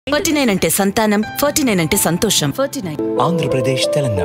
Forty nine అంటే సంతానం forty nine అంటే సంతోషం forty nine Andhra Pradesh Telangana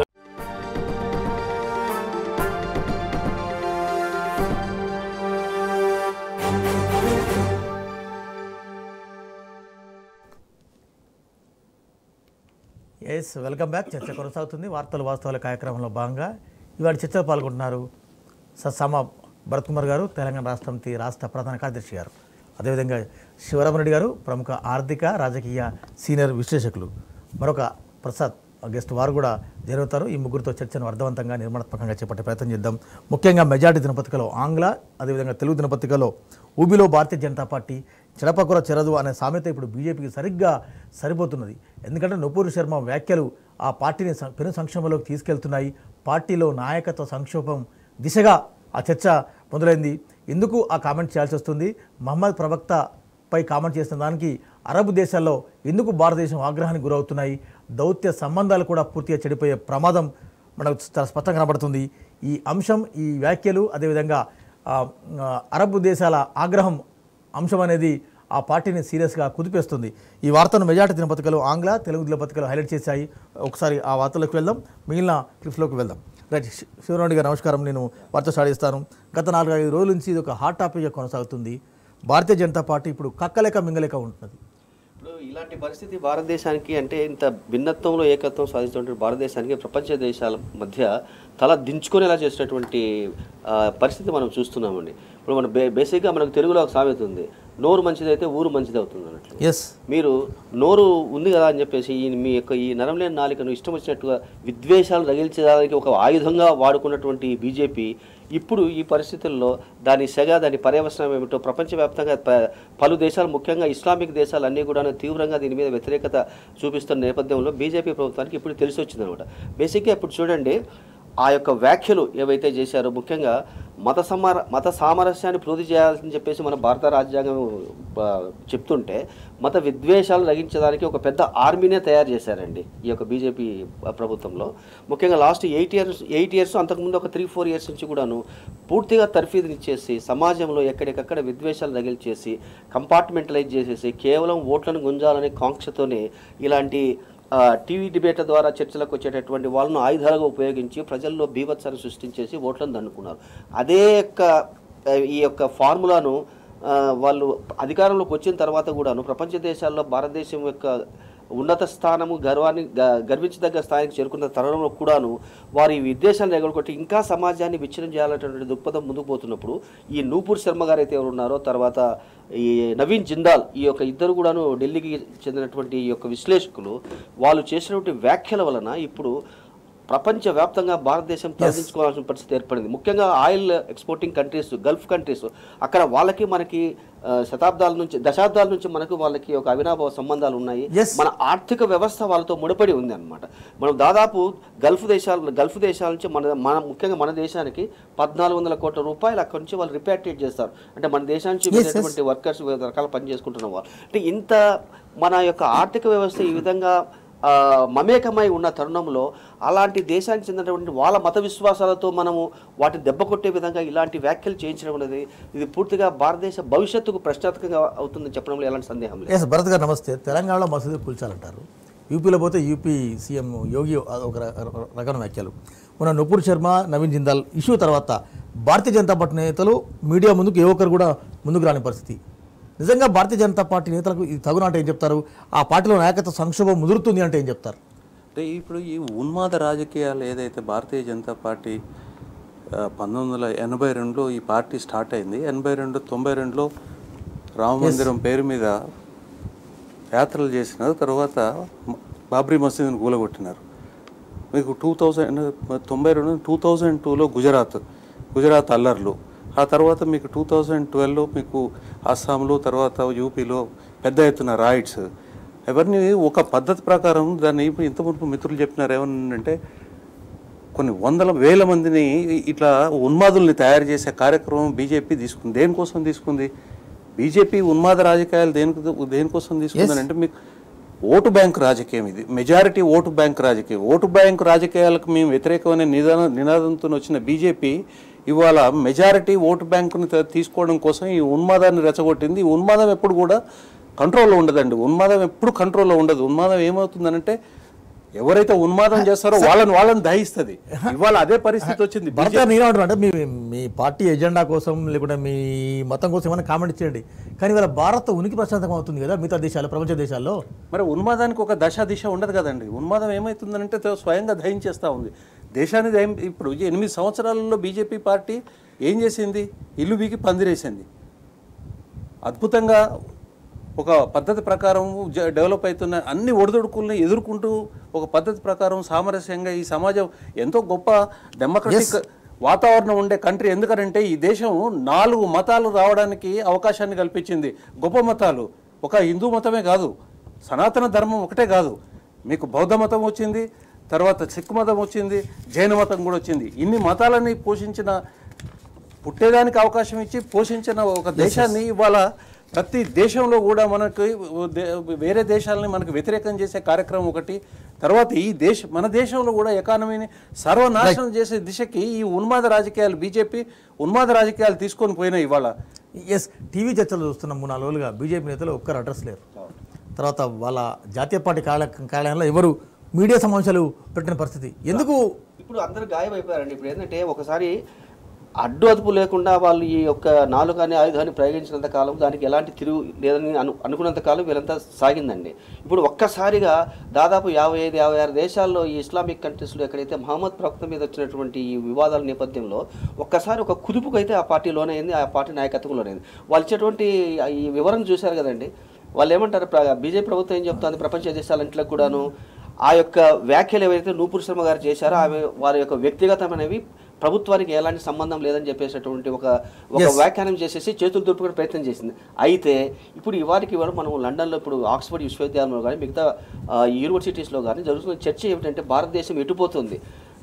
yes welcome back చర్చ కొనసాగుతుంది వార్తలు వాస్తవాల కార్యక్రమంలో భాగంగా ఇవాళ చర్చలో పాల్గొంటున్నారు సత్సామ భరత్ కుమార్ గారు తెలంగాణ రాష్ట్ర సమితి రాష్ట్ర ప్రధాన కార్యదర్శి గారు అదేవిధంగా శివరామరెడ్డి గారు ప్రముఖ ఆర్థిక రాజకీయ సీనియర్ విశ్లేషకులు మరొక ప్రసాద్ గెస్ట్ వారు కూడా జరుగుతారు ఈ ముగ్గురితో చర్చను అర్థవంతంగా నిర్మాణాత్మకంగా చేపట్టే ప్రయత్నం చేద్దాం ముఖ్యంగా మెజార్టీ దినపత్రికలో ఆంగ్ల అదేవిధంగా తెలుగు దినపత్రికలో ఊబిలో భారతీయ జనతా పార్టీ చెడపకుర చెరదు అనే సామెత ఇప్పుడు బీజేపీకి సరిగ్గా సరిపోతున్నది ఎందుకంటే నొపూరు శర్మ వ్యాఖ్యలు ఆ పార్టీని సం- పెను సంక్షోభంలోకి తీసుకెళ్తున్నాయి పార్టీలో నాయకత్వ సంక్షోభం దిశగా ఆ చర్చ మొదలైంది ఎందుకు ఆ కామెంట్ చేయాల్సి వస్తుంది మహమ్మద్ ప్రవక్తపై కామెంట్ చేసిన దానికి అరబ్ దేశాల్లో ఎందుకు భారతదేశం ఆగ్రహానికి గురవుతున్నాయి దౌత్య సంబంధాలు కూడా పూర్తిగా చెడిపోయే ప్రమాదం మనకు చాలా స్పష్టంగా కనబడుతుంది ఈ అంశం ఈ వ్యాఖ్యలు అదేవిధంగా ఆ, ఆ, అరబ్ దేశాల ఆగ్రహం అంశం అనేది ఆ పార్టీని సీరియస్గా కుదిపేస్తుంది ఈ వార్తను మెజార్టీ దినపత్రికలు ఆంగ్ల తెలుగు దినపత్రికలు హైలైట్ చేశాయి ఒకసారి ఆ వార్తలకు వెళ్దాం మిగిలిన క్లిప్స్లోకి వెళ్దాం రైట్ శి- శివరాణి గారు నమస్కారం నేను వార్త స్టార్ట్ చేస్తాను గత నాలుగైదు రోజుల నుంచి ఇది ఒక హాట్ టాపిక్గా కొనసాగుతుంది భారతీయ జనతా పార్టీ ఇప్పుడు కక్కలేక మింగలేక ఉంటున్నది ఇప్పుడు ఇలాంటి పరిస్థితి భారతదేశానికి అంటే ఇంత భిన్నత్వంలో ఏకత్వం సాధించినటువంటి భారతదేశానికి ప్రపంచ దేశాల మధ్య తల దించుకునేలా చేసినటువంటి ఆ, పరిస్థితి మనం చూస్తున్నామండి ఇప్పుడు మన బే బేసిక్గా మనకు తెలుగులో ఒక సామెత ఉంది నోరు మంచిదైతే ఊరు మంచిది అవుతుంది అన్నట్లు ఎస్ మీరు నోరు ఉంది కదా అని చెప్పేసి ఈ మీ యొక్క ఈ నరం లేని నాలికను ఇష్టం వచ్చినట్టుగా విద్వేషాలు రగిల్చడానికి ఒక ఆయుధంగా వాడుకున్నటువంటి ఈ బీజేపీ ఇప్పుడు ఈ పరిస్థితుల్లో దాని సెగ దాని పర్యవసనం ఏమిటో ప్రపంచవ్యాప్తంగా ప- పలు దేశాలు ముఖ్యంగా ఇస్లామిక్ దేశాలు అన్నీ కూడా తీవ్రంగా దీని మీద వ్యతిరేకత చూపిస్తున్న నేపథ్యంలో బీజేపీ ప్రభుత్వానికి ఇప్పుడు తెలిసి వచ్చిందనమాట బేసిక్గా ఇప్పుడు చూడండి ఆ యొక్క వ్యాఖ్యలు ఏవైతే చేశారో ముఖ్యంగా మత సమార మత సామరస్యాన్ని ప్రోధి చేయాలని చెప్పేసి మన భారత రాజ్యాంగం ఆ, చెప్తుంటే మత విద్వేషాలు రగించడానికి ఒక పెద్ద ఆర్మీనే తయారు చేశారండి ఈ యొక్క బీజేపీ ప్రభుత్వంలో ముఖ్యంగా last eight years eight years అంతకుముందు ఒక త్రీ ఫోర్ ఇయర్స్ నుంచి కూడాను పూర్తిగా తర్ఫీదునిచ్చేసి సమాజంలో ఎక్కడికక్కడ విద్వేషాలు రగిల్చేసి కంపార్ట్మెంటలైజ్ చేసేసి కేవలం ఓట్లను గుంజాలనే కాంక్షతోనే ఇలాంటి ఆ, టీవీ డిబేట్ల ద్వారా చర్చలకు వచ్చేటటువంటి వాళ్ళను ఆయుధాలుగా ఉపయోగించి ప్రజల్లో బీభత్సాన్ని సృష్టించేసి ఓట్లను దండుకున్నారు అదే యొక్క ఆ, ఈ యొక్క ఫార్ములాను ఆ, వాళ్ళు అధికారంలోకి వచ్చిన తర్వాత కూడాను ప్రపంచ దేశాల్లో భారతదేశం యొక్క ఉన్నత స్థానము గర్వాన్ని గ- గర్వించదగ్గ స్థాయికి చేరుకున్న తరుణంలో కూడాను వారి ఈ విద్వేషాలను ఎగరగొట్టి ఇంకా సమాజాన్ని విచ్ఛిన్నం చేయాలనేటువంటి దృక్పథం ముందుకు పోతున్నప్పుడు ఈ నూపూర్ శర్మ గారు అయితే ఎవరు ఉన్నారో తర్వాత ఈ నవీన్ జిందాల్ ఈ యొక్క ఇద్దరు కూడాను ఢిల్లీకి చెందినటువంటి ఈ యొక్క విశ్లేషకులు వాళ్ళు చేసినటువంటి వ్యాఖ్యల వలన ఇప్పుడు ప్రపంచవ్యాప్తంగా భారతదేశం తరలించుకోవాల్సిన పరిస్థితి ఏర్పడింది ముఖ్యంగా oil exporting countries Gulf countries అక్కడ వాళ్ళకి మనకి ఆ, శతాబ్దాల నుంచి దశాబ్దాల నుంచి మనకు వాళ్ళకి ఒక అవినాభావ సంబంధాలు ఉన్నాయి Yes. మన ఆర్థిక వ్యవస్థ వాళ్ళతో ముడిపడి ఉంది అనమాట మనం దాదాపు గల్ఫ్ దేశాల గల్ఫ్ దేశాల నుంచి మన మన ముఖ్యంగా మన దేశానికి పద్నాలుగు వందల కోట్ల రూపాయలు అక్కడ నుంచి వాళ్ళు రిపాట్రియేట్ చేస్తారు అంటే మన దేశానికి Yes, yes. వెళ్ళినటువంటి వర్కర్స్ వివిధ రకాల పని చేసుకుంటున్న వాళ్ళు అంటే ఇంత మన యొక్క ఆర్థిక వ్యవస్థ ఈ విధంగా ఆ, మమేకమై ఉన్న తరుణంలో అలాంటి దేశానికి చెందినటువంటి వాళ్ళ మత విశ్వాసాలతో మనము వాటిని దెబ్బ కొట్టే విధంగా ఇలాంటి వ్యాఖ్యలు చేయించడం అనేది ఇది పూర్తిగా భారతదేశ భవిష్యత్తుకు ప్రశ్నార్థకంగా అవుతుందని చెప్పడంలో ఎలాంటి సందేహం లేదు ఎస్ భరత్ గారు నమస్తే తెలంగాణలో మసీదు కూల్చాలంటారు యూపీలో పోతే యూపీ సీఎం యోగి ఒక ర- ర- రకమైన వ్యాఖ్యలు మన నూపూర్ శర్మ నవీన్ జిందాల్ ఇష్యూ తర్వాత భారతీయ జనతా పార్టీ నేతలు మీడియా ముందుకు ఏ ఒక్కరు కూడా ముందుకు రాని పరిస్థితి నిజంగా భారతీయ జనతా పార్టీ నేతలకు ఇది తగున అంటే ఏం చెప్తారు ఆ పార్టీలో నాయకత్వ సంక్షోభం ముదురుతుంది అంటే ఏం చెప్తారు అంటే ఇప్పుడు ఈ ఉన్మాద రాజకీయాలు ఏదైతే భారతీయ జనతా పార్టీ ఆ, పంతొమ్మిది వందల ఎనభై రెండులో ఈ పార్టీ స్టార్ట్ అయింది ఎనభై రెండు తొంభై రెండులో రామ మందిరం పేరు మీద యాత్రలు చేసినారు తర్వాత మ- బాబ్రీ మసీదుని కూలగొట్టినారు మీకు టూ థౌజండ్ తొంభై రెండు టూ థౌజండ్ టూలో గుజరాత్ గుజరాత్ అల్లర్లు ఆ తర్వాత మీకు టూ థౌజండ్ ట్వెల్వ్లో మీకు అస్సాంలో తర్వాత యూపీలో పెద్ద ఎత్తున రైట్స్ ఎవరిని ఒక పద్ధతి ప్రకారం దాన్ని ఇప్పుడు ఇంతకుముందు మిత్రులు చెప్పినారు ఏమనంటే కొన్ని వందల వేల మందిని ఇట్లా ఉన్మాదుల్ని తయారు చేసే కార్యక్రమం బీజేపీ తీసుకుంది దేనికోసం తీసుకుంది బీజేపీ ఉన్మాద రాజకీయాలు దేనికి దేనికోసం తీసుకుందని అంటే మీకు ఓటు బ్యాంక్ రాజకీయం ఇది మెజారిటీ ఓటు బ్యాంక్ రాజకీయం ఓటు బ్యాంక్ రాజకీయాలకు మేము వ్యతిరేకమైన నిదాన నినాదంతో వచ్చిన బీజేపీ ఇవాళ మెజారిటీ ఓటు బ్యాంకుని త- తీసుకోవడం కోసం ఈ ఉన్మాదాన్ని రెచ్చగొట్టింది ఈ ఉన్మాదం ఎప్పుడు కూడా కంట్రోల్లో ఉండదండి ఉన్మాదం ఎప్పుడు కంట్రోల్లో ఉండదు ఉన్మాదం ఏమవుతుందనంటే ఎవరైతే ఉన్మాదం చేస్తారో వాళ్ళని వాళ్ళని దహిస్తుంది ఇవాళ అదే పరిస్థితి వచ్చింది భరత్ గారు నేనేమంటున్నా అంటే మీ మీ పార్టీ ఎజెండా కోసం లేకుంటే మీ మతం కోసం ఏమైనా కామెంట్ చేయండి కానీ ఇవాళ భారత్ ఉనికి ప్రశాంతం అవుతుంది కదా మిగతా దేశాలు ప్రపంచ దేశాల్లో మరి ఉన్మాదానికి ఒక దశ దిశ ఉండదు కదండి ఉన్మాదం ఏమవుతుందంటే తో స్వయంగా దహించేస్తూ ఉంది దేశాన్ని దహిం ఇప్పుడు ఎనిమిది సంవత్సరాలలో బీజేపీ పార్టీ ఏం చేసింది ఇల్లు బీకి పందిరేసింది అద్భుతంగా ఒక పద్ధతి ప్రకారం జ- డెవలప్ అవుతున్న అన్ని ఒడిదొడుకుల్ని ఎదుర్కొంటూ ఒక పద్ధతి ప్రకారం సామరస్యంగా ఈ సమాజం ఎంతో గొప్ప డెమోక్రటిక్ వాతావరణం ఉండే కంట్రీ ఎందుకంటే ఈ దేశం నాలుగు మతాలు రావడానికి అవకాశాన్ని కల్పించింది గొప్ప మతాలు ఒక హిందూ మతమే కాదు సనాతన ధర్మం ఒకటే కాదు మీకు బౌద్ధ మతం వచ్చింది తర్వాత సిక్ మతం వచ్చింది జైన మతం కూడా వచ్చింది ఇన్ని మతాలని పోషించిన పుట్టేదానికి అవకాశం ఇచ్చి పోషించిన ఒక దేశాన్ని ఇవాళ ప్రతి దేశంలో కూడా మనకు దే- వేరే దేశాలని మనకు వ్యతిరేకం చేసే కార్యక్రమం ఒకటి తర్వాత ఈ దేశ మన దేశంలో కూడా ఎకానమీని సర్వనాశనం చేసే దిశకి ఈ ఉన్మాద రాజకీయాలు బీజేపీ ఉన్మాద రాజకీయాలు తీసుకొని పోయినాయి ఇవాళ ఎస్ టీవీ చర్చలు చూస్తున్నాం మూడు నాలుగు రోజులుగా బీజేపీ నేతలు ఒక్కరు అడ్రస్ లేరు తర్వాత వాళ్ళ జాతీయ పార్టీ కార్య కార్యాలయంలో ఎవరు మీడియా సమావేశాలు పెట్టిన పరిస్థితి ఎందుకు ఇప్పుడు అందరు గాయమైపోయారండి ఇప్పుడు ఏంటంటే ఒకసారి అడ్డు అదుపు లేకుండా వాళ్ళు ఈ యొక్క నాలుగాని ఆయుధాన్ని ప్రయోగించినంత కాలం దానికి ఎలాంటి తిరుగు లేదని అను అనుకున్నంత కాలం వీళ్ళంతా సాగిందండి ఇప్పుడు ఒక్కసారిగా దాదాపు యాభై ఐదు యాభై ఆరు దేశాల్లో ఈ ఇస్లామిక్ కంట్రీస్లో ఎక్కడైతే మహమ్మద్ ప్రవక్త మీద వచ్చినటువంటి ఈ వివాదాల నేపథ్యంలో ఒక్కసారి ఒక కుదుపుకు అయితే ఆ పార్టీ లోనైంది ఆ పార్టీ నాయకత్వంలోనైంది వాళ్ళు ఇచ్చేటువంటి ఈ వివరణ చూశారు కదండి వాళ్ళు ఏమంటారు ప్ర- బీజేపీ ప్రభుత్వం ఏం చెప్తుంది ప్రపంచ దేశాలంట్లో కూడాను ఆ యొక్క వ్యాఖ్యలు ఏవైతే నూపూర్ శర్మ గారు చేశారో ఆమె వారి యొక్క వ్యక్తిగతమైనవి ప్రభుత్వానికి ఎలాంటి సంబంధం లేదని చెప్పేసేటువంటి ఒక ఒక Yes. వ్యాఖ్యానం చేసేసి చేతులు దులుపుకునే ప్రయత్నం చేసింది అయితే ఇప్పుడు ఇవారికి ఇవాళ మనం లండన్లో ఇప్పుడు ఆక్స్ఫర్డ్ విశ్వవిద్యాలయంలో కానీ మిగతా ఆ, యూనివర్సిటీస్లో కానీ జరుగుతున్న చర్చ ఏమిటంటే భారతదేశం ఎటుపోతుంది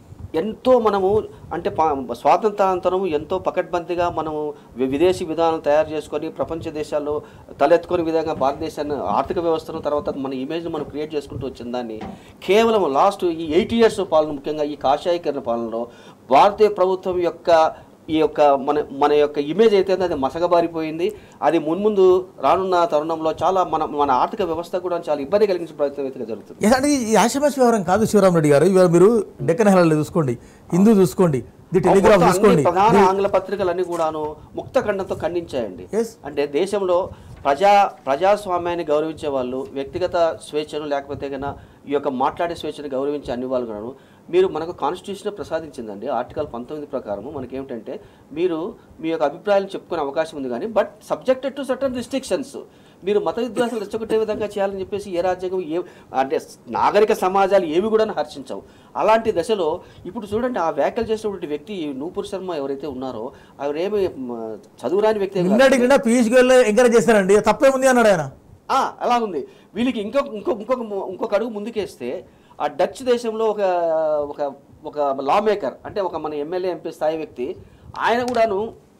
ఎంతో మనము అంటే పా- స్వాతంత్రానంతరం ఎంతో పకడ్బందీగా మనము వి- విదేశీ విధానం తయారు చేసుకొని ప్రపంచ దేశాల్లో తలెత్తుకునే విధంగా భారతదేశాన్ని ఆర్థిక వ్యవస్థను తర్వాత మన ఇమేజ్ని మనం క్రియేట్ చేసుకుంటూ వచ్చిన దాన్ని కేవలం లాస్ట్ ఈ ఎయిట్ ఇయర్స్ పాలన ముఖ్యంగా ఈ కాషాయీకరణ పాలనలో భారతీయ ప్రభుత్వం యొక్క ఈ యొక్క మన మన యొక్క ఇమేజ్ అయితే ఉందో అది మసగబారిపోయింది అది మున్ముందు రానున్న తరుణంలో చాలా మన మన ఆర్థిక వ్యవస్థ కూడా చాలా ఇబ్బంది కలిగించే ప్రయత్నం అయితే జరుగుతుంది ఎస్ అంటే ఈ ఆషమాష్ వ్యవహారం కాదు శివరామ్ రెడ్డి గారు ఇవాళ మీరు డెక్కన్ హెరాల్డ్ చూసుకోండి హిందూ చూసుకోండి ది టెలిగ్రాఫ్ మొత్తం చూసుకోండి అన్ని ప్రధాన ఆంగ్ల పత్రికలన్నీ కూడాను ముక్త ఖండంతో ఖండించాయండి Yes. అంటే దేశంలో ప్రజా ప్రజాస్వామ్యాన్ని గౌరవించే వాళ్ళు వ్యక్తిగత స్వేచ్ఛను లేకపోతే కన్నా ఈ యొక్క మాట్లాడే స్వేచ్ఛను గౌరవించే అన్ని వాళ్ళు కూడాను మీరు మనకు కాన్స్టిట్యూషన్ ప్రసాదించిందండి ఆర్టికల్ పంతొమ్మిది ప్రకారము మనకేమిటంటే మీరు మీ యొక్క అభిప్రాయాలు చెప్పుకునే అవకాశం ఉంది కానీ but subjected to certain restrictions మీరు మత విద్వేషాలు రెచ్చగొట్టే విధంగా చేయాలని చెప్పేసి ఏ రాజ్యాంగం ఏ అంటే నాగరిక సమాజాలు ఏవి కూడా హర్షించవు అలాంటి దశలో ఇప్పుడు చూడండి ఆ వ్యాఖ్యలు చేసినటువంటి వ్యక్తి ఈ నూపూర్ శర్మ ఎవరైతే ఉన్నారో ఆవిడేమి మ, చదువురాని వ్యక్తి ఏమి కాదు. నిన్నటి నిన్న పీయూష్ గోయల్ ఎంకరేజ్ చేస్తారండి తప్పేముంది అన్నాడు ఆయన ఆ, అలా ఉంది వీళ్ళకి ఇంకొక ఇంకొక ఇంకొక ము- ఇంకొక అడుగు ముందుకేస్తే ఆ డచ్ దేశంలో ఒక ఒక ఒక లా మేకర్ అంటే ఒక మన ఎమ్మెల్యే ఎంపీ స్థాయి వ్యక్తి ఆయన కూడాను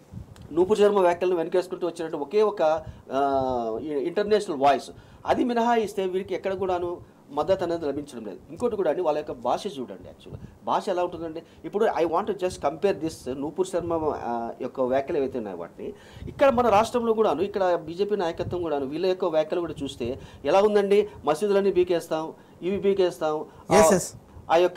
నూపు శర్మ వ్యాఖ్యలను వెనకేసుకుంటూ వచ్చినట్టు ఒకే ఒక ఆ, ఇంటర్నేషనల్ వాయిస్ అది మినహాయిస్తే వీరికి ఎక్కడ కూడాను మద్దతు అనేది లభించడం లేదు ఇంకోటి కూడా అండి వాళ్ళ యొక్క భాష చూడండి యాక్చువల్గా భాష ఎలా ఉంటుందండి ఇప్పుడు I want just compare this Nupur Sharma ఆ, యొక్క వ్యాఖ్యలు ఏవైతే ఉన్నాయో వాటిని ఇక్కడ మన రాష్ట్రంలో కూడాను ఇక్కడ బీజేపీ నాయకత్వం కూడాను వీళ్ళ యొక్క వ్యాఖ్యలు కూడా చూస్తే ఎలా ఉందండి మసీదులన్నీ బీకేస్తాం ఇవి బీకేస్తాం ఆ- Yes, yes. ఆ యొక్క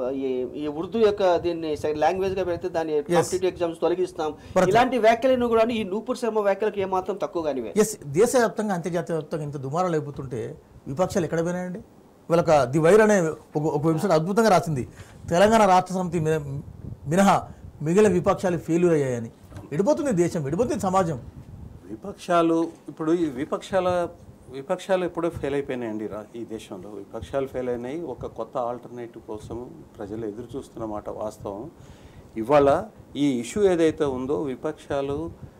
ఈ- ఈ ఉర్దూ యొక్క దీన్ని లాంగ్వేజ్ గా పెడితే దాన్ని కాంపిటేటివ్ ఎగ్జామ్స్ తొలగిస్తాం But- ఇలాంటి వ్యాఖ్యలను కూడా ఈ నూపూర్ శర్మ వ్యాఖ్యలకు ఏమాత్రం తక్కువగానివే ఎస్ దేశవ్యాప్తంగా అంతర్జాతీయ వ్యాప్తంగా ఇంత దుమారాలు అయిపోతుంటే విపక్షాలు ఎక్కడ పోయినాయండి వీళ్ళ ఒక ది వైర్ అనే ఒక ఒక వెబ్సైట్ అద్భుతంగా రాసింది తెలంగాణ రాష్ట్ర సమితి మిన- మినహా మిగిలిన విపక్షాలు ఫెయిల్యూర్ అయ్యాయని ఎడిపోతుంది దేశం ఎడిపోతుంది సమాజం విపక్షాలు ఇప్పుడు ఈ విపక్షాల విపక్షాలు ఎప్పుడో ఫెయిల్ అయిపోయినాయండి రా ఈ దేశంలో విపక్షాలు ఫెయిల్ అయినాయి ఒక కొత్త ఆల్టర్నేటివ్ కోసం ప్రజలు ఎదురు చూస్తున్నమాట వాస్తవం ఇవాళ ఈ ఇష్యూ ఏదైతే ఉందో విపక్షాలు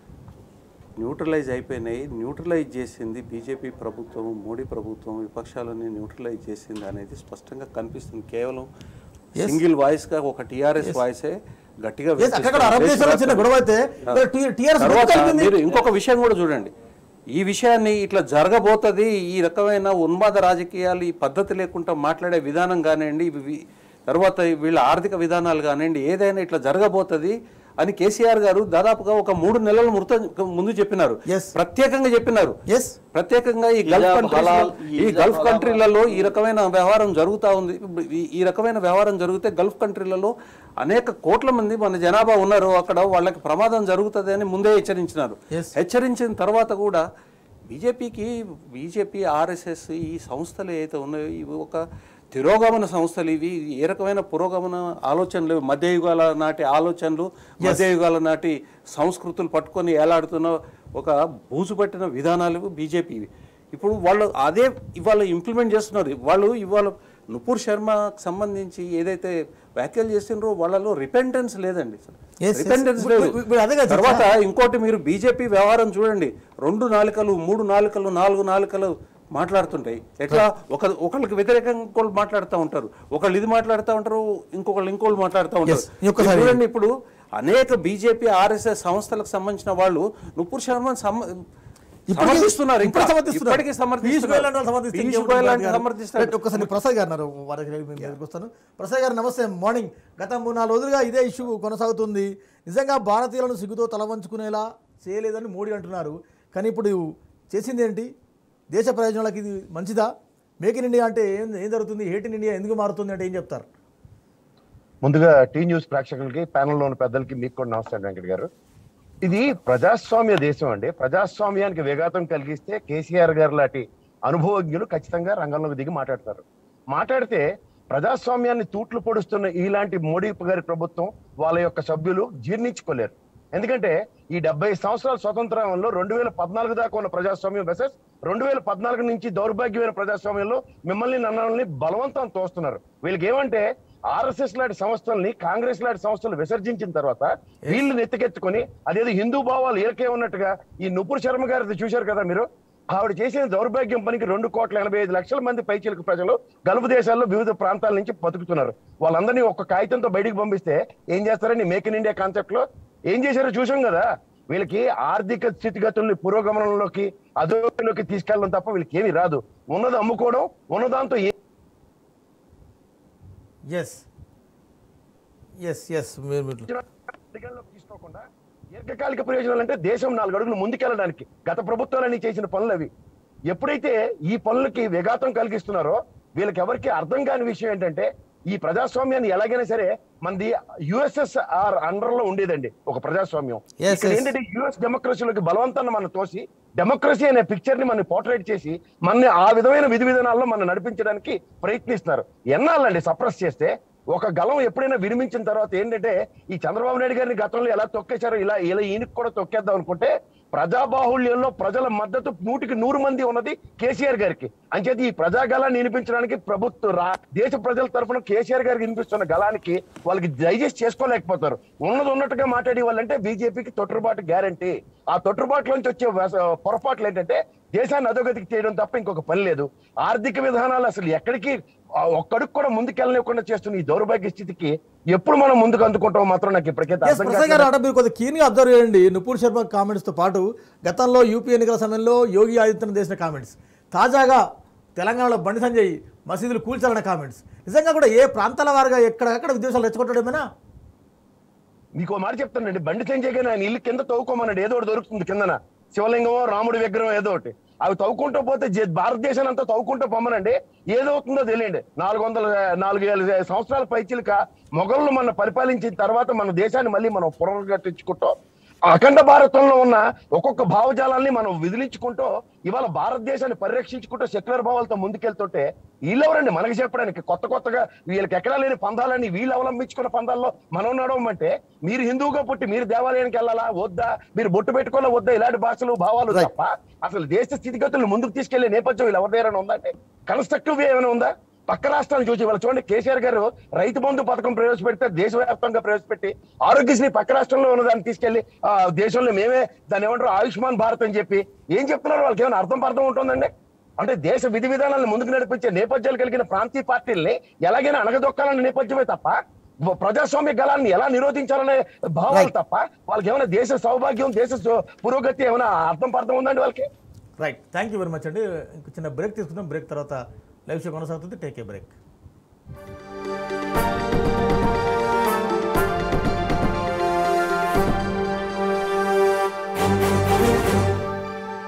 న్యూట్రలైజ్ అయిపోయినాయి న్యూట్రలైజ్ చేసింది బీజేపీ ప్రభుత్వం మోడీ ప్రభుత్వం విపక్షాలని న్యూట్రలైజ్ చేసింది అనేది స్పష్టంగా కనిపిస్తుంది కేవలం సింగిల్ వాయిస్ గా ఒక టిఆర్ఎస్ వాయిసే గట్టిగా Yes, అక్కడ అరబ్ దేశాల్లో చిన్న గొడవ అయితే టీఆర్ఎస్ తర్వాత మీరు ఇంకొక విషయం కూడా చూడండి ఈ విషయాన్ని ఇట్లా జరగబోతుంది ఈ రకమైన ఉన్మాద రాజకీయాలు ఈ పద్ధతి లేకుండా మాట్లాడే విధానం కానివ్వండి ఇవి వి- తర్వాత వీళ్ళ ఆర్థిక విధానాలు కానివ్వండి ఏదైనా ఇట్లా జరగబోతుంది అని కేసీఆర్ గారు దాదాపుగా ఒక మూడు నెలల మృత ముందు చెప్పినారు Yes. ప్రత్యేకంగా చెప్పినారు ఎస్ ప్రత్యేకంగా ఈ గల్ఫ్ హిజాబ్ కంట్రీస్ హలాల్, ఈ హిజాబ్ గల్ఫ్ హలాల్. కంట్రీలలో ఈ రకమైన వ్యవహారం జరుగుతూ ఉంది ఈ- ఈ రకమైన వ్యవహారం జరిగితే గల్ఫ్ కంట్రీలలో అనేక కోట్ల మంది మన జనాభా ఉన్నారు అక్కడ వాళ్ళకి ప్రమాదం జరుగుతుంది అని ముందే హెచ్చరించినారు Yes. హెచ్చరించిన తర్వాత కూడా బీజేపీకి బీజేపీ ఆర్ఎస్ఎస్ ఈ సంస్థలు ఏవైతే ఉన్నాయో ఇవి ఒక తిరోగమన సంస్థలు ఇవి ఏ రకమైన పురోగమన ఆలోచనలు మధ్యయుగాల నాటి ఆలోచనలు మధ్యయుగాల నాటి సంస్కృతులు పట్టుకొని ఏలాడుతున్న ఒక బూజు పట్టిన విధానాలు బీజేపీ ఇప్పుడు వాళ్ళు అదే ఇవాళ ఇంప్లిమెంట్ చేస్తున్నారు వాళ్ళు ఇవాళ నుపూర్ శర్మకు సంబంధించి ఏదైతే వ్యాఖ్యలు చేసినారో వాళ్ళలో రిపెంటెన్స్ లేదండి Yes, yes. రిపెంటెన్స్ ఇప్పుడు- లేదు ఇప్పుడు అదే కదా తర్వాత ఇంకోటి మీరు బీజేపీ వ్యవహారం చూడండి రెండు నాలుకలు మూడు నాలుకలు నాలుగు నాలుకలు మాట్లాడుతుంటాయి ఎట్లా ఒక ఒకళ్ళకి వ్యతిరేకంగా ఇంకోళ్ళు మాట్లాడుతూ ఉంటారు ఒకళ్ళు ఇది మాట్లాడుతూ ఉంటారు ఇంకొకళ్ళు ఇంకోళ్ళు మాట్లాడుతూ ఉంటారు Yes, ఈ ఒక్కసారి- చూడండి ఇప్పుడు అనేక బీజేపీ ఆర్ఎస్ఎస్ సంస్థలకు సంబంధించిన వాళ్ళు నుపూర్ శర్మని సమ- ఇప్పటికీ- సమర్థిస్తున్నారు ఇంకా. ఇప్పుడు సమర్థిస్తున్నారు. ఇప్పటికీ పీయూష్ సమర్థిస్తున్నారు. గోయల్ అంటే వాళ్ళు సమర్థిస్తే పీయూష్ ఇంకేముంటుంది గోయల్ భారతి అంటే గారు? సమర్థిస్తారు రైట్, ఒక్కసారి ప్రసాద్ గారు అన్నారు వారికి నేను మీ దగ్గరికి వస్తాను ప్రసాద్ గారు నమస్తే మార్నింగ్ గత మూడు నాలుగు రోజులుగా ఇదే ఇష్యూ కొనసాగుతుంది నిజంగా భారతీయులను సిగ్గుతో తల వంచుకునేలా చేయలేదని మోడీ అంటున్నారు కానీ ఇప్పుడు చేసింది ఏంటి దేశ ప్రయోజనాలకు ఇది మంచిదా మేక్ ఇన్ ఇండియా అంటే ఏం ఏం జరుగుతుంది హేట్ ఇన్ ఇండియా ఎందుకు మారుతుంది అంటే ఏం చెప్తారు ముందుగా టీ న్యూస్ ప్రేక్షకులకి ప్యానెల్లో ఉన్న పెద్దలకి మీకు కూడా నమస్తే వెంకట్ గారు ఇది ప్రజాస్వామ్య దేశం అండి ప్రజాస్వామ్యానికి విఘాతం కలిగిస్తే కేసీఆర్ గారు లాంటి అనుభవజ్ఞులు ఖచ్చితంగా రంగంలోకి దిగి మాట్లాడతారు మాట్లాడితే ప్రజాస్వామ్యాన్ని తూట్లు పొడుస్తున్న ఇలాంటి మోడీ గారి ప్రభుత్వం వాళ్ళ యొక్క సభ్యులు జీర్ణించుకోలేరు ఎందుకంటే ఈ డెబ్బై సంవత్సరాల స్వతంత్రంలో రెండు వేల పద్నాలుగు దాకా ఉన్న ప్రజాస్వామ్యం వెసెస్ రెండు వేల పద్నాలుగు నుంచి దౌర్భాగ్యమైన ప్రజాస్వామ్యంలో మిమ్మల్ని నన్నల్ని బలవంతం తోస్తున్నారు వీళ్ళకి ఏమంటే ఆర్ఎస్ఎస్ లాంటి సంస్థల్ని కాంగ్రెస్ లాంటి సంస్థలు విసర్జించిన తర్వాత వీళ్ళు నెత్తికెత్తుకొని అదేదో హిందూ భావాలు ఏలకే ఉన్నట్టుగా ఈ నుపుర్ శర్మ గారిది చూశారు కదా మీరు ఆవిడ చేసిన దౌర్భాగ్యం పనికి రెండు కోట్ల ఎనభై ఐదు లక్షల మంది పైచీలకు ప్రజలు గల్ఫ్ దేశాల్లో వివిధ ప్రాంతాల నుంచి బతుకుతున్నారు వాళ్ళందరినీ ఒక కాగితంతో బయటికి పంపిస్తే ఏం చేస్తారని మేక్ ఇన్ ఇండియా కాన్సెప్ట్ లో ఏం చేశారో చూసాం కదా వీళ్ళకి ఆర్థిక స్థితిగతుల్ని పురోగమనంలోకి అధోలోకి తీసుకెళ్ళడం తప్ప వీళ్ళకి ఏమీ రాదు ఉన్నది అమ్ముకోవడం ఉన్నదాంతో ఏ ఎస్ ఎస్ ఎస్ మీరు మీరు పరిగణలోకి తీసుకోకుండా దీర్ఘకాలిక ప్రయోజనాలు అంటే దేశం నాలుగు అడుగులు ముందుకెళ్ళడానికి గత ప్రభుత్వాలన్నీ చేసిన పనులు అవి ఎప్పుడైతే ఈ పనులకి విఘాతం కలిగిస్తున్నారో వీళ్ళకి ఎవరికి అర్థం కాని విషయం ఏంటంటే ఈ ప్రజాస్వామ్యాన్ని ఎలాగైనా సరే మనది యుఎస్ఎస్ఆర్ అండర్ లో ఉండేదండి ఒక ప్రజాస్వామ్యం Yes, ఇక్కడ yes. ఏంటంటే యుఎస్ డెమోక్రసీలోకి బలవంతాన్ని మనం తోసి డెమోక్రసీ అనే పిక్చర్ ని మనం పోర్ట్రేట్ చేసి మన ఆ విధమైన విధి విధానాల్లో మనం నడిపించడానికి ప్రయత్నిస్తున్నారు ఎన్నాళ్ళండి సప్రెస్ చేస్తే ఒక గలం ఎప్పుడైనా విరమించిన తర్వాత ఏంటంటే ఈ చంద్రబాబు నాయుడు గారిని గతంలో ఎలా తొక్కేశారో ఇలా ఇలా ఈయనకి కూడా తొక్కేద్దాం అనుకుంటే ప్రజాబాహుళ్యంలో ప్రజల మద్దతు నూటికి నూరు మంది ఉన్నది కేసీఆర్ గారికి అంచేది ఈ ప్రజాగలాన్ని వినిపించడానికి ప్రభుత్వ రా- దేశ ప్రజల తరఫున కేసీఆర్ గారికి వినిపిస్తున్న గలానికి వాళ్ళకి డైజెస్ట్ చేసుకోలేకపోతారు ఉన్నది ఉన్నట్టుగా మాట్లాడే వాళ్ళంటే బీజేపీకి తొట్టుబాటు గ్యారంటీ ఆ తొట్టుబాటులోంచి వచ్చే వస- పొరపాట్లు ఏంటంటే దేశాన్ని అధోగతికి చేయడం తప్ప ఇంకొక పని లేదు ఆర్థిక విధానాలు అసలు ఎక్కడికి ఆ ఒక్కడికి కూడా ముందుకెళ్ళనివ్వకుండా చేస్తున్న ఈ దౌర్భాగ్య స్థితికి ఎప్పుడు మనం ముందుకు అందుకుంటాం మాత్రం నాకు ఇప్పటికైతే ఎస్ అర్థం ప్రసాద్ గారు కావట్లేదు. అంటే మీరు కొద్దిగా కీన్గా అబ్జర్వ్ చేయండి నుపూర్ శర్మ కామెంట్స్ తో పాటు గతంలో యూపీ ఎన్నికల సమయంలో యోగి ఆదిత్యనాథ్ చేసిన కామెంట్స్ తాజాగా తెలంగాణలో బండి సంజయ్ మసీదులు కూల్చాలన్న కామెంట్స్ నిజంగా కూడా ఏ ప్రాంతాల వారుగా ఎక్కడెక్కడ విద్వేషాలు రెచ్చగొట్టడమేనా మీకు ఓ మాట చెప్తానండి బండి సంజయ్ గారు ఆయన ఇల్లు కింద తవ్వుకోమన్నాడు ఏదో ఒకటి దొరుకుతుంది కిందన శివలింగమో రాముడి విగ్రహం ఏదో ఒకటి అవి తవ్వుకుంటూ పోతే జే- భారతదేశాన్ని అంతా తవ్వుకుంటూ పొమ్మనండి ఏదవుతుందో తెలియండి నాలుగు వందల నాలుగు వేల సంవత్సరాల పైచిలుక మొఘళ్ళు మన పరిపాలించిన తర్వాత మన దేశాన్ని మళ్ళీ మనం పునరుద్ధరించుకుంటూ అఖండ భారతంలో ఉన్న ఒక్కొక్క భావజాలాన్ని మనం విదిలించుకుంటూ ఇవాళ భారతదేశాన్ని పరిరక్షించుకుంటూ సెక్యులర్ భావాలతో ముందుకెళ్తుంటే వీళ్ళెవరండి మనకి చెప్పడానికి కొత్త కొత్తగా వీళ్ళకి ఎక్కడా లేని పందాలని వీళ్ళు అవలంబించుకున్న పందాల్లో మనం నడవమంటే మీరు హిందువుగా పుట్టి మీరు దేవాలయానికి వెళ్ళాలా వద్దా మీరు బొట్టు పెట్టుకోవాలా వద్దా ఇలాంటి భాషలు భావాలు Right. తప్ప అసలు దేశ స్థితిగతులను ముందుకు తీసుకెళ్లే నేపథ్యం వీళ్ళు ఎవరి దగ్గర ఉందంటే కన్స్ట్రక్టివ్ ఏమైనా ఉందా పక్క రాష్ట్రాలు చూసి వాళ్ళు చూడండి కేసీఆర్ గారు రైతు బంధు పథకం ప్రవేశపెడితే దేశవ్యాప్తంగా ప్రవేశపెట్టి ఆరోగ్యశ్రీ పక్క రాష్ట్రంలో ఉన్న దాన్ని తీసుకెళ్లి ఆ దేశంలో మేమే దాన్ని ఏమంటారు ఆయుష్మాన్ భారత్ అని చెప్పి ఏం చెప్తున్నారు వాళ్ళకి ఏమైనా అర్థం పర్థం ఉంటుందండి అంటే దేశ విధి విధానాలను ముందుకు నడిపించే నేపథ్యాలు కలిగిన ప్రాంతీయ పార్టీల్ని ఎలాగైనా అణగదొక్కాలనే నేపథ్యమే తప్ప ప్రజాస్వామ్య గలాన్ని ఎలా నిరోధించాలనే భావాలు Right. తప్ప వాళ్ళకి ఏమైనా దేశ సౌభాగ్యం దేశ సు- పురోగతి ఏమైనా అర్థం పర్థం ఉందండి వాళ్ళకి right thank you very much అండి ఇంక చిన్న బ్రేక్ తీసుకుందాం బ్రేక్ తర్వాత లైవ్ షో కొనసాగుతుంది టేక్ ఏ బ్రేక్